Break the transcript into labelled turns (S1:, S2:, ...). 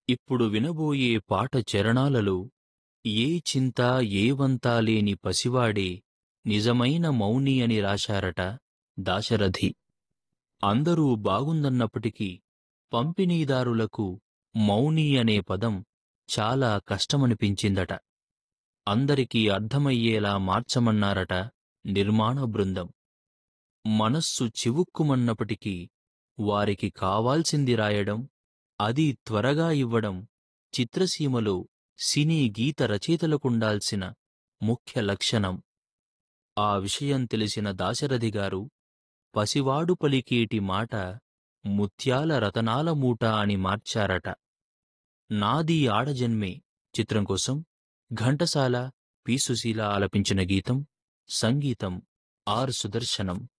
S1: ఇప్పుడు వినబోయే పాట చరణాలలో ఏ చింత ఏ వంతా లేని పసివాడే నిజమైన మౌని అని రాశారట దాశరథి అందరూ బాగుందన్నప్పటికీ పంపిణీదారులకు మౌని అనే పదం చాలా కష్టమనిపించిందట అందరికీ అర్థమయ్యేలా మార్చమన్నారట నిర్మాణ బృందం మనస్సు చివుక్కుమన్నప్పటికీ వారికి కావాల్సింది రాయడం అది త్వరగా ఇవ్వడం చిత్రసీమలో సినీ గీత రచయితలకుండాల్సిన ముఖ్య లక్షణం ఆ విషయం తెలిసిన దాశరథి గారు పసివాడు పలికేటి మాట ముత్యాల రతనాల మూట అని మార్చారట నాది ఆడజన్మే చిత్రం కోసం ఘంటసాల పి సుశీల ఆలపించిన గీతం సంగీతం ఆర్ సుదర్శనం